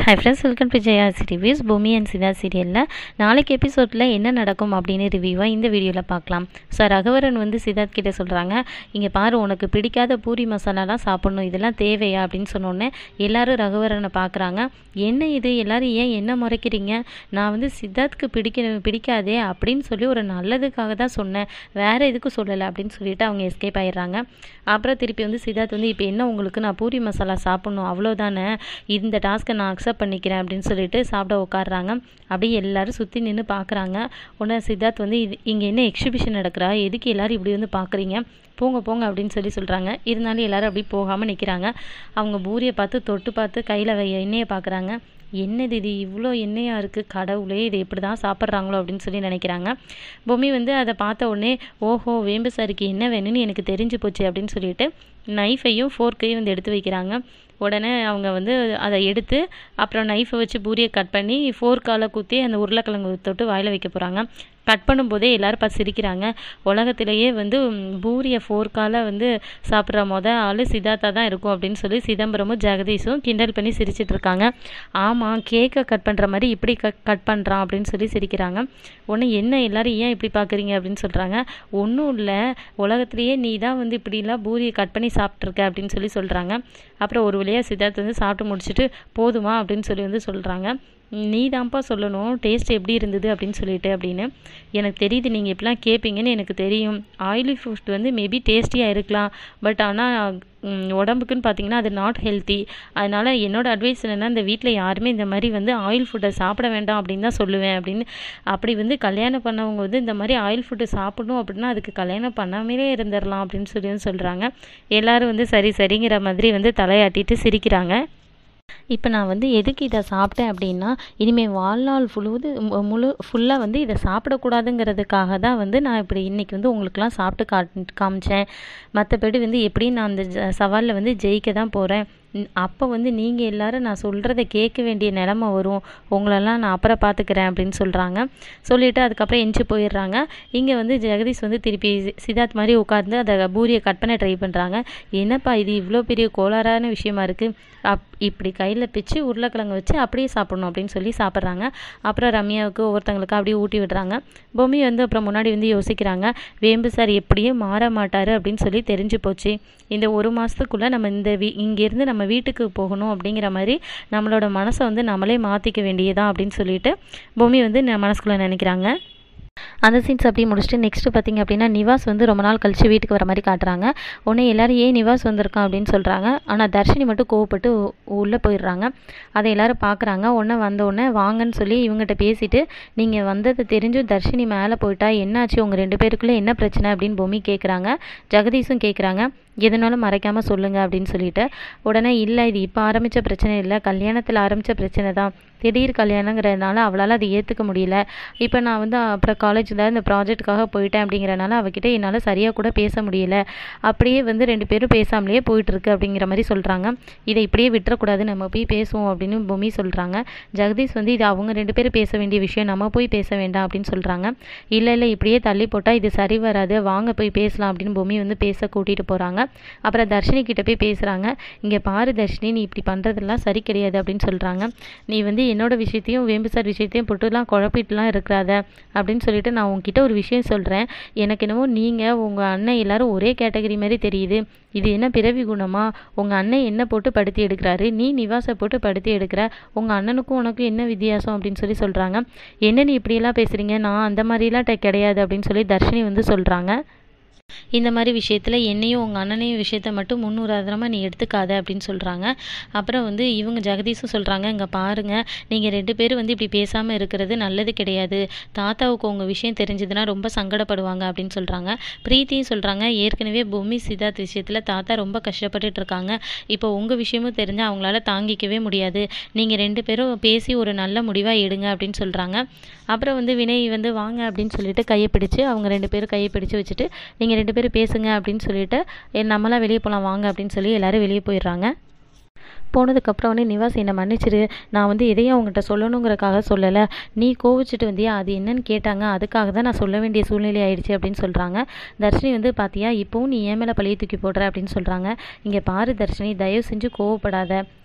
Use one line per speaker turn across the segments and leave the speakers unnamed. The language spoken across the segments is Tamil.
high friends welcome to Jaya reviews Bhoomi and Sitha சீரியலில் நாளைக்கு எபிசோடில் என்ன நடக்கும் அப்படின்னு ரிவ்யூவாக இந்த வீடியோவில் பார்க்கலாம் சார் ரகவரன் வந்து சித்தார்த் கிட்டே சொல்கிறாங்க இங்கே பாரு உனக்கு பிடிக்காத பூரி மசாலாலாம் சாப்பிட்ணும் இதெல்லாம் தேவையா அப்படின்னு சொன்னோடனே எல்லாரும் ரகவரனை பார்க்குறாங்க என்ன இது எல்லாரும் ஏன் என்ன முறைக்கிறீங்க நான் வந்து சித்தார்த்துக்கு பிடிக்க பிடிக்காதே அப்படின்னு சொல்லி ஒரு நல்லதுக்காக தான் சொன்னேன் வேறு எதுக்கும் சொல்லலை அப்படின்னு சொல்லிட்டு அவங்க எஸ்கேப் ஆயிடுறாங்க அப்புறம் திருப்பி வந்து சித்தார்த் வந்து இப்போ என்ன உங்களுக்கு நான் பூரி மசாலா சாப்பிட்ணும் அவ்வளோதானே இந்த டாஸ்க்கை நான் அக்செப்ட் பண்ணிக்கிறேன் அப்படின்னு சொல்லிட்டு சாப்பிட உட்காடுறாங்க அப்படியே எல்லாரும் சுற்றி நின்று பார்க்குறாங்க உடனே சித்தார்த் வந்து இது இங்கே என்ன எக்ஸிபிஷன் நடக்கிறா எதுக்கு எல்லாரும் இப்படி வந்து பார்க்குறீங்க போங்க போங்க அப்படின்னு சொல்லி சொல்கிறாங்க இருந்தாலும் எல்லாரும் அப்படி போகாமல் நிற்கிறாங்க அவங்க பூரியை பார்த்து தொட்டு பார்த்து கையில் வை எண்ணெயை பார்க்குறாங்க என்னது இது இவ்வளோ எண்ணெயாக இருக்குது கடவுளே இது எப்படி தான் சாப்பிட்றாங்களோ அப்படின்னு சொல்லி நினைக்கிறாங்க பொம்மி வந்து அதை பார்த்த உடனே ஓஹோ வேம்பு சாருக்கு என்ன வேணும்னு எனக்கு தெரிஞ்சு போச்சு அப்படின்னு சொல்லிட்டு நைஃபையும் ஃபோர்க்கையும் வந்து எடுத்து வைக்கிறாங்க உடனே அவங்க வந்து அதை எடுத்து அப்புறம் நைஃபை வச்சு பூரியை கட் பண்ணி ஃபோர்க்கால் குத்தி அந்த உருளைக்கிழங்கு தொட்டு வாயில் வைக்க போகிறாங்க கட் பண்ணும்போதே எல்லோரும் பார்த்து சிரிக்கிறாங்க உலகத்திலேயே வந்து பூரியை ஃபோர்க்கால் வந்து சாப்பிட்ற மொத ஆள் சித்தார்த்தா தான் இருக்கும் அப்படின்னு சொல்லி சிதம்பரமும் ஜெகதீஷும் கிண்டல் பண்ணி சிரிச்சிட்டு இருக்காங்க ஆமாம் கேக்கை கட் பண்ணுற மாதிரி இப்படி கட் கட் பண்ணுறான் அப்படின்னு சொல்லி சிரிக்கிறாங்க ஒன்று என்ன எல்லோரும் ஏன் இப்படி பார்க்குறீங்க அப்படின்னு சொல்கிறாங்க ஒன்றும் இல்லை உலகத்திலேயே நீ தான் வந்து இப்படிலாம் பூரியை கட் பண்ணி சாப்பிட்ருக்க அப்படின்னு சொல்லி சொல்கிறாங்க அப்புறம் ஒரு வழியாக சித்தார்த் வந்து சாப்பிட்டு முடிச்சுட்டு போதுமா அப்படின்னு சொல்லி வந்து சொல்கிறாங்க நீ தான்ப்பா சொல்லணும் டேஸ்ட் எப்படி இருந்தது அப்படின்னு சொல்லிட்டு அப்படின்னு எனக்கு தெரியுது நீங்கள் இப்படிலாம் கேட்பீங்கன்னு எனக்கு தெரியும் ஆயிலி ஃபுட் வந்து மேபி டேஸ்டியாக இருக்கலாம் பட் ஆனால் உடம்புக்குன்னு பார்த்தீங்கன்னா அது நாட் ஹெல்த்தி அதனால் என்னோடய அட்வைஸ் என்னென்னா இந்த வீட்டில் யாருமே இந்த மாதிரி வந்து ஆயில் ஃபுட்டை சாப்பிட வேண்டாம் அப்படின்னு தான் சொல்லுவேன் அப்படின்னு அப்படி வந்து கல்யாணம் பண்ணவங்க வந்து இந்த மாதிரி ஆயில் ஃபுட்டு சாப்பிடணும் அப்படின்னா அதுக்கு கல்யாணம் பண்ணாமலே இருந்துடலாம் அப்படின்னு சொல்லி வந்து சொல்கிறாங்க எல்லோரும் வந்து சரி சரிங்கிற மாதிரி வந்து தலையாட்டிட்டு சிரிக்கிறாங்க இப்போ நான் வந்து எதுக்கு இதை சாப்பிட்டேன் அப்படின்னா இனிமேல் வாழ்நாள் ஃபுழுவது முழு ஃபுல்லாக வந்து இதை சாப்பிடக்கூடாதுங்கிறதுக்காக தான் வந்து நான் இப்படி இன்றைக்கி வந்து உங்களுக்குலாம் சாப்பிட்டு காட் காமிச்சேன் மற்றபடி வந்து எப்படியும் நான் அந்த சவாலில் வந்து ஜெயிக்க தான் போகிறேன் அப்போ வந்து நீங்கள் எல்லோரும் நான் சொல்கிறத கேட்க வேண்டிய நிலமை வரும் உங்களெல்லாம் நான் அப்புறம் பார்த்துக்கிறேன் அப்படின்னு சொல்கிறாங்க சொல்லிவிட்டு அதுக்கப்புறம் எஞ்சி போயிடுறாங்க இங்கே வந்து ஜெகதீஷ் வந்து திருப்பி சித்தார்த் மாதிரி உட்காந்து அதை பூரியை கட் பண்ண ட்ரை பண்ணுறாங்க என்னப்பா இது இவ்வளோ பெரிய கோளாறான விஷயமா இருக்குது அப் இப்படி கையில் பிச்சு உருளைக்கிழங்கு வச்சு அப்படியே சாப்பிட்ணும் அப்படின்னு சொல்லி சாப்பிட்றாங்க அப்புறம் ரம்யாவுக்கு ஒவ்வொருத்தங்களுக்கு அப்படியே ஊட்டி விடுறாங்க பொம்மி வந்து அப்புறம் முன்னாடி வந்து யோசிக்கிறாங்க வேம்பு சார் எப்படியும் மாற மாட்டார் அப்படின்னு சொல்லி தெரிஞ்சு போச்சு இந்த ஒரு மாதத்துக்குள்ளே நம்ம இந்த வீ இங்கேருந்து நம்ம வீட்டுக்கு போகணும் அப்படிங்கிற மாதிரி நம்மளோட மனசை வந்து நம்மளே மாற்றிக்க வேண்டியதான் அப்படின்னு சொல்லிட்டு பொம்மி வந்து மனசுக்குள்ளே நினைக்கிறாங்க அந்த சீன்ஸ் அப்படி முடிச்சுட்டு நெக்ஸ்ட்டு பார்த்திங்க அப்படின்னா நிவாஸ் வந்து ரொம்ப நாள் கழித்து வீட்டுக்கு வர மாதிரி காட்டுறாங்க உடனே எல்லோரும் ஏன் நிவாஸ் வந்திருக்கான் அப்படின்னு சொல்கிறாங்க ஆனால் தர்ஷினி மட்டும் கோவப்பட்டு உள்ளே போயிடுறாங்க அதை எல்லோரும் பார்க்குறாங்க உடனே வந்த உடனே வாங்கன்னு சொல்லி இவங்ககிட்ட பேசிட்டு நீங்கள் வந்தது தெரிஞ்சும் தர்ஷினி மேலே போயிட்டா என்னாச்சு உங்கள் ரெண்டு பேருக்குள்ளே என்ன பிரச்சனை அப்படின்னு பொம்மி கேட்குறாங்க ஜெகதீஷும் கேட்குறாங்க எதுனாலும் மறைக்காமல் சொல்லுங்கள் அப்படின்னு சொல்லிட்டு உடனே இல்லை இது இப்போ ஆரம்பித்த பிரச்சனை இல்லை கல்யாணத்தில் ஆரம்பித்த பிரச்சனை தான் திடீர் கல்யாணங்கிறதுனால அவளால் அதை ஏற்றுக்க முடியல இப்போ நான் வந்து அப்புறம் காலேஜில் இந்த ப்ராஜெக்ட்டுக்காக போயிட்டேன் அப்படிங்கிறனால அவகிட்ட என்னால் சரியாக கூட பேச முடியல அப்படியே வந்து ரெண்டு பேரும் பேசாமலேயே போயிட்டுருக்கு அப்படிங்கிற மாதிரி சொல்கிறாங்க இதை இப்படியே விட்டுறக்கூடாது நம்ம போய் பேசுவோம் அப்படின்னு பூமி சொல்கிறாங்க ஜெகதீஷ் வந்து இது அவங்க ரெண்டு பேரும் பேச வேண்டிய விஷயம் நம்ம போய் பேச வேண்டாம் அப்படின்னு சொல்கிறாங்க இல்லை இல்லை இப்படியே தள்ளி போட்டால் இது சரி வராது வாங்க போய் பேசலாம் அப்படின்னு பூமி வந்து பேச கூட்டிகிட்டு போகிறாங்க அப்புறம் தர்ஷினி கிட்ட போய் பேசுகிறாங்க இங்கே பாரு தர்ஷினி நீ இப்படி பண்ணுறதெல்லாம் சரி கிடையாது அப்படின்னு சொல்கிறாங்க நீ வந்து என்னோட விஷயத்தையும் வேம்பு சார் விஷயத்தையும் போட்டுலாம் குழப்பிட்டுலாம் இருக்கிறாத அப்படின்னு சொல்லிட்டு நான் உங்ககிட்ட ஒரு விஷயம் சொல்கிறேன் எனக்கு என்னமோ நீங்கள் உங்கள் அண்ணன் எல்லாரும் ஒரே கேட்டகரி மாதிரி தெரியுது இது என்ன பிறவி குணமா உங்கள் அண்ணன் என்ன போட்டு படுத்தி எடுக்கிறாரு நீ நிவாசை போட்டு படுத்தி எடுக்கிற உங்கள் அண்ணனுக்கும் உனக்கும் என்ன வித்தியாசம் அப்படின்னு சொல்லி சொல்கிறாங்க என்ன நீ இப்படியெல்லாம் பேசுகிறீங்க நான் அந்த மாதிரிலாம் கிடையாது அப்படின்னு சொல்லி தர்ஷினி வந்து சொல்கிறாங்க இந்த மாதிரி விஷயத்தில் என்னையும் உங்கள் அண்ணனையும் விஷயத்த மட்டும் முன்னுதாரணமாக நீ எடுத்துக்காத அப்படின்னு சொல்கிறாங்க அப்புறம் வந்து இவங்க ஜெகதீஷும் சொல்கிறாங்க இங்கே பாருங்கள் நீங்கள் ரெண்டு பேரும் வந்து இப்படி பேசாமல் இருக்கிறது நல்லது கிடையாது தாத்தாவுக்கு உங்கள் விஷயம் தெரிஞ்சதுன்னா ரொம்ப சங்கடப்படுவாங்க அப்படின்னு சொல்கிறாங்க பிரீத்தியும் சொல்கிறாங்க ஏற்கனவே பூமி சித்தார்த் விஷயத்தில் தாத்தா ரொம்ப கஷ்டப்பட்டுட்டு இருக்காங்க இப்போ உங்கள் விஷயமும் தெரிஞ்சால் அவங்களால தாங்கிக்கவே முடியாது நீங்கள் ரெண்டு பேரும் பேசி ஒரு நல்ல முடிவாக எடுங்க அப்படின்னு சொல்கிறாங்க அப்புறம் வந்து வினய் வந்து வாங்க அப்படின்னு சொல்லிட்டு கையை பிடிச்சு அவங்க ரெண்டு பேரும் கையை பிடிச்சு வச்சுட்டு நீங்கள் ரெண்டு பேரும் பேசுங்க அப்படின்னு சொல்லிட்டு நம்மளாம் வெளியே போகலாம் வாங்க அப்படின்னு சொல்லி எல்லோரும் வெளியே போயிடுறாங்க போனதுக்கப்புறம் வந்து நிவாஸ் என்னை மன்னிச்சிரு நான் வந்து எதையும் அவங்ககிட்ட சொல்லணுங்கிறக்காக சொல்லலை நீ கோவிச்சிட்டு வந்தியா அது என்னன்னு கேட்டாங்க அதுக்காக தான் நான் சொல்ல வேண்டிய சூழ்நிலை ஆயிடுச்சு அப்படின்னு சொல்கிறாங்க தர்ஷினி வந்து பார்த்தியா இப்போவும் நீ ஏன் மேலே பழிய தூக்கி போடுற அப்படின்னு சொல்கிறாங்க இங்கே பாரு தர்ஷினி தயவு செஞ்சு கோவப்படாத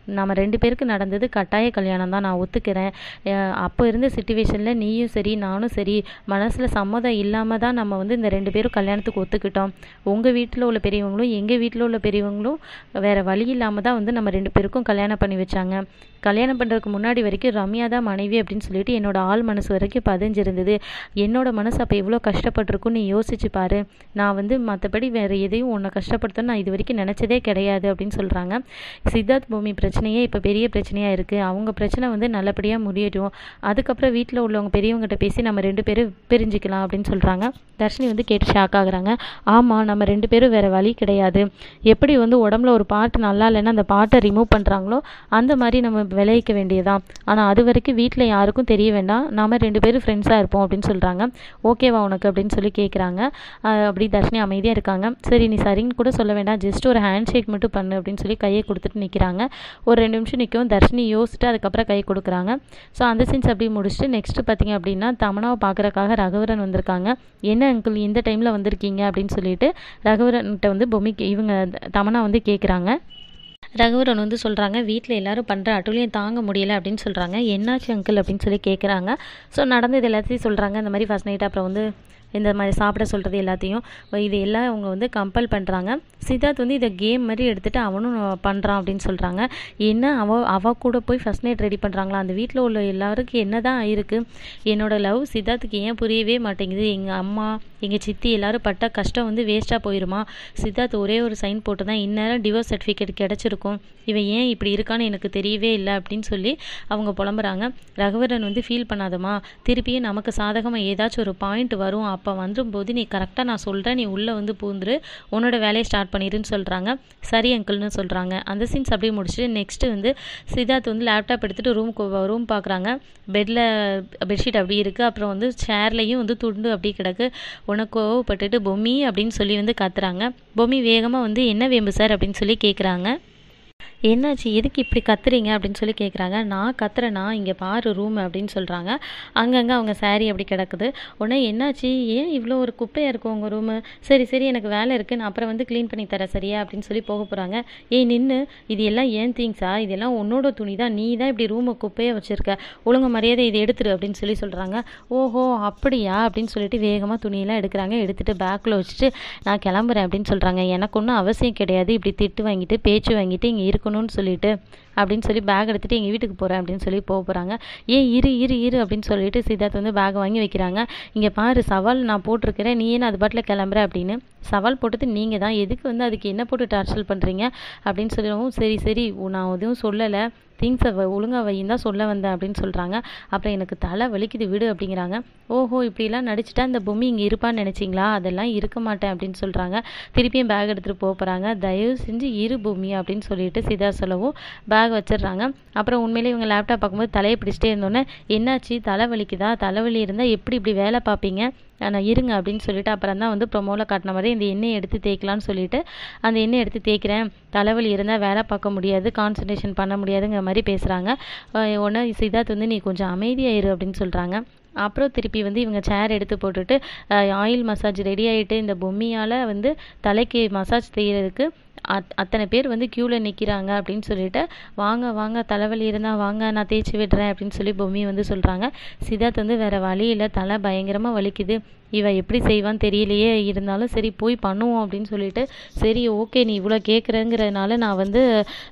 நம்ம ரெண்டு பேருக்கு நடந்தது கட்டாய கல்யாணம் தான் நான் ஒத்துக்கிறேன் அஹ் அப்போ இருந்த சுச்சுவேஷனில் நீயும் சரி நானும் சரி மனசில் சம்மதம் இல்லாமல் தான் நம்ம வந்து இந்த ரெண்டு பேரும் கல்யாணத்துக்கு ஒத்துக்கிட்டோம் உங்கள் வீட்டில் உள்ள பெரியவங்களும் எங்கள் வீட்டில் உள்ள பெரியவங்களும் வேறு வழி இல்லாமல் தான் வந்து நம்ம ரெண்டு பேருக்கும் கல்யாணம் பண்ணி வச்சாங்க கல்யாணம் பண்ணுறதுக்கு முன்னாடி வரைக்கும் ரம்யா தான் மனைவி அப்படின்னு சொல்லிட்டு என்னோட ஆள் மனசு வரைக்கும் பதிஞ்சிருந்தது என்னோட மனசு அப்போ எவ்வளோ கஷ்டப்பட்டிருக்கும் நீ யோசிச்சு பாரு நான் வந்து மற்றபடி வேறு எதையும் உன்னை கஷ்டப்படுத்தணும் நான் இது வரைக்கும் நினச்சதே கிடையாது அப்படின்னு சொல்கிறாங்க சித்தார்த் பூமி பிரச்சனையே இப்போ பெரிய பிரச்சனையாக இருக்குது அவங்க பிரச்சனை வந்து நல்லபடியாக முடியட்டும் அதுக்கப்புறம் வீட்டில் உள்ளவங்க பெரியவங்ககிட்ட பேசி நம்ம ரெண்டு பேரும் பிரிஞ்சுக்கலாம் அப்படின்னு சொல்கிறாங்க தர்ஷினி வந்து கேட்டு ஷாக் ஆகுறாங்க ஆமாம் நம்ம ரெண்டு பேரும் வேறு வழி கிடையாது எப்படி வந்து உடம்புல ஒரு பாட்டு நல்லா இல்லைன்னா அந்த பாட்டை ரிமூவ் பண்ணுறாங்களோ அந்த மாதிரி நம்ம விளைவிக்க வேண்டியதான் ஆனால் அது வரைக்கும் வீட்டில் யாருக்கும் தெரிய வேண்டாம் நாம ரெண்டு பேரும் ஃப்ரெண்ட்ஸாக இருப்போம் அப்படின்னு சொல்கிறாங்க ஓகேவா உனக்கு அப்படின்னு சொல்லி கேட்குறாங்க அப்படி தர்ஷினி அமைதியாக இருக்காங்க சரி நீ சரின்னு கூட சொல்ல வேண்டாம் ஜஸ்ட் ஒரு ஹேண்ட் ஷேக் மட்டும் பண்ணு அப்படின்னு சொல்லி கையை கொடுத்துட்டு நிற்கிறாங்க ஒரு ரெண்டு நிமிஷம் நிற்கவும் தர்ஷினி யோசிச்சுட்டு அதுக்கப்புறம் கை கொடுக்குறாங்க ஸோ அந்த சீன்ஸ் அப்படியே முடிச்சுட்டு நெக்ஸ்ட்டு பார்த்தீங்க அப்படின்னா தமனாவை பார்க்குறக்காக ரகுவரன் வந்திருக்காங்க என்ன அங்கிள் இந்த டைமில் வந்திருக்கீங்க அப்படின்னு சொல்லிட்டு ரகுவரன்கிட்ட வந்து பொம்மிக்கு இவங்க தமனா வந்து கேட்குறாங்க ரகுவரன் வந்து சொல்கிறாங்க வீட்டில் எல்லாரும் பண்ணுற அட்டுலியம் தாங்க முடியல அப்படின்னு சொல்கிறாங்க என்னாச்சு அங்கிள் அப்படின்னு சொல்லி கேட்குறாங்க ஸோ நடந்தது எல்லாத்தையும் சொல்கிறாங்க இந்த மாதிரி ஃபஸ்ட் நைட் அப்புறம் வந்து இந்த மாதிரி சாப்பிட சொல்கிறது எல்லாத்தையும் இது எல்லாம் அவங்க வந்து கம்பல் பண்ணுறாங்க சித்தார்த் வந்து இதை கேம் மாதிரி எடுத்துகிட்டு அவனும் பண்ணுறான் அப்படின்னு சொல்கிறாங்க என்ன அவ அவ கூட போய் ஃபஸ்ட் நைட் ரெடி பண்ணுறாங்களா அந்த வீட்டில் உள்ள எல்லாருக்கும் என்ன தான் இருக்குது என்னோட லவ் சித்தார்த்துக்கு ஏன் புரியவே மாட்டேங்குது எங்கள் அம்மா எங்கள் சித்தி எல்லாரும் பட்ட கஷ்டம் வந்து வேஸ்ட்டாக போயிடுமா சித்தார்த் ஒரே ஒரு சைன் போட்டு தான் இந்நேரம் டிவோர்ஸ் சர்டிஃபிகேட் கிடச்சிருக்கும் இவன் ஏன் இப்படி இருக்கான்னு எனக்கு தெரியவே இல்லை அப்படின்னு சொல்லி அவங்க புலம்புறாங்க ரகுவரன் வந்து ஃபீல் பண்ணாதம்மா திருப்பியும் நமக்கு சாதகமாக ஏதாச்சும் ஒரு பாயிண்ட் வரும் அப்போ வந்தும்போது நீ கரெக்டாக நான் சொல்கிறேன் நீ உள்ளே வந்து பூந்துரு உன்னோட வேலையை ஸ்டார்ட் பண்ணிடுன்னு சொல்கிறாங்க சரி அங்கிள்னு சொல்கிறாங்க அந்த சீன்ஸ் அப்படியே முடிச்சுட்டு நெக்ஸ்ட்டு வந்து சித்தார்த் வந்து லேப்டாப் எடுத்துகிட்டு ரூம் ரூம் பார்க்குறாங்க பெட்டில் பெட்ஷீட் அப்படி இருக்குது அப்புறம் வந்து சேர்லேயும் வந்து துண்டு அப்படி கிடக்கு உனக்கு கோவப்பட்டுட்டு பொம்மி அப்படின்னு சொல்லி வந்து கத்துறாங்க பொம்மி வேகமாக வந்து என்ன வேம்பு சார் அப்படின்னு சொல்லி கேட்குறாங்க என்னாச்சு எதுக்கு இப்படி கத்துறீங்க அப்படின்னு சொல்லி கேட்குறாங்க நான் கத்துறேனா இங்கே பாரு ரூம் அப்படின்னு சொல்கிறாங்க அங்கங்கே அவங்க saree அப்படி கிடக்குது உடனே என்னாச்சு ஏன் இவ்வளோ ஒரு குப்பையாக இருக்கும் உங்கள் ரூமு சரி சரி எனக்கு வேலை இருக்குது நான் அப்புறம் வந்து க்ளீன் பண்ணி தரேன் சரியா அப்படின்னு சொல்லி போக போகிறாங்க ஏய் நின்று இது எல்லாம் ஏன் திங்ஸா இதெல்லாம் உன்னோட துணி தான் நீ தான் இப்படி ரூமை குப்பையாக வச்சுருக்க ஒழுங்கு மரியாதை இதை எடுத்துரு அப்படின்னு சொல்லி சொல்கிறாங்க ஓஹோ அப்படியா அப்படின்னு சொல்லிட்டு வேகமாக துணியெல்லாம் எடுக்கிறாங்க எடுத்துகிட்டு பேக்கில் வச்சுட்டு நான் கிளம்புறேன் அப்படின்னு சொல்கிறாங்க எனக்கு ஒன்றும் அவசியம் கிடையாது இப்படி திட்டு வாங்கிட்டு பேச்சு வாங்கிட்டு இங்கே இருக்கணும்னு சொல்லிட்டு அப்படின்னு சொல்லி பேக் எடுத்துகிட்டு எங்கள் வீட்டுக்கு போகிறேன் அப்படின்னு சொல்லி போக போகிறாங்க ஏன் இரு இரு இரு அப்படின்னு சொல்லிட்டு சித்தார்த் வந்து பேக் வாங்கி வைக்கிறாங்க இங்கே பாரு சவால் நான் போட்டிருக்கிறேன் நீ என்ன அது பாட்டில் கிளம்புற அப்படின்னு சவால் போட்டது நீங்கள் தான் எதுக்கு வந்து அதுக்கு என்ன போட்டு டார்ச்சல் பண்ணுறீங்க அப்படின்னு சொல்லவும் சரி சரி உ- நான் எதுவும் சொல்லலை திங்ஸை ஒழுங்காக வையும் தான் சொல்ல வந்தேன் அப்படின்னு சொல்கிறாங்க அப்புறம் எனக்கு தலை வலிக்குது விடு அப்படிங்கிறாங்க ஓஹோ இப்படிலாம் நடிச்சிட்டா இந்த பொம்மி இங்கே இருப்பான்னு நினச்சிங்களா அதெல்லாம் இருக்க மாட்டேன் அப்படின்னு சொல்கிறாங்க திருப்பியும் பேக் எடுத்துகிட்டு போக போகிறாங்க தயவு செஞ்சு இரு பூமி அப்படின்னு சொல்லிட்டு சிதா சொல்லவும் பேக் வச்சிடுறாங்க அப்புறம் உண்மையிலே இவங்க லேப்டாப் பார்க்கும்போது தலையை பிடிச்சிட்டே இருந்தோன்னே என்னாச்சு தலை வலிக்குதா தலைவலி இருந்தால் எப்படி இப்படி வேலை பார்ப்பீங்க நான் இருங்க அப்படின்னு சொல்லிட்டு அப்புறம் தான் வந்து ப்ரொமோவில் காட்டின மாதிரி இந்த எண்ணெயை எடுத்து தேய்க்கலான்னு சொல்லிட்டு அந்த எண்ணெயை எடுத்து தேய்க்கிறேன் தலைவலி இருந்தால் வேலை பார்க்க முடியாது கான்சன்ட்ரேஷன் பண்ண முடியாதுங்கிற மாதிரி பேசுகிறாங்க உடனே சித்தார்த் வந்து நீ கொஞ்சம் அமைதியாக இரு அப்படின்னு சொல்கிறாங்க அப்புறம் திருப்பி வந்து இவங்க சேர் எடுத்து போட்டுட்டு ஆயில் மசாஜ் ரெடி ஆகிட்டு இந்த பொம்மியால் வந்து தலைக்கு மசாஜ் செய்கிறதுக்கு அத் அத்தனை பேர் வந்து க்யூவில் நிற்கிறாங்க அப்படின்னு சொல்லிட்டு வாங்க வாங்க தலைவலி இருந்தால் வாங்க நான் தேய்ச்சி விடுறேன் அப்படின்னு சொல்லி பொம்மி வந்து சொல்கிறாங்க சித்தார்த் வந்து வேறு வழி இல்லை தலை பயங்கரமாக வலிக்குது இவ எப்படி செய்வான்னு தெரியலையே இருந்தாலும் சரி போய் பண்ணுவோம் அப்படின்னு சொல்லிட்டு சரி ஓகே நீ இவ்வளோ கேட்குறங்கிறதுனால நான் வந்து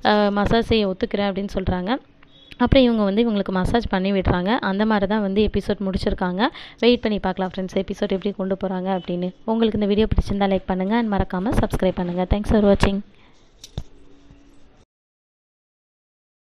மசாஜ் செய்ய ஒத்துக்கிறேன் அப்படின்னு சொல்கிறாங்க அப்புறம் இவங்க வந்து இவங்களுக்கு மசாஜ் பண்ணி விடுறாங்க அந்த மாதிரி தான் வந்து எபிசோட் முடிச்சிருக்காங்க வெயிட் பண்ணி பார்க்கலாம் ஃப்ரெண்ட்ஸ் எபிசோட் எப்படி கொண்டு போகிறாங்க அப்படின்னு உங்களுக்கு இந்த வீடியோ பிடிச்சிருந்தா லைக் பண்ணுங்கள் அண்ட் மறக்காமல் சப்ஸ்கிரைப் பண்ணுங்கள் தேங்க்ஸ் ஃபார் வாட்சிங்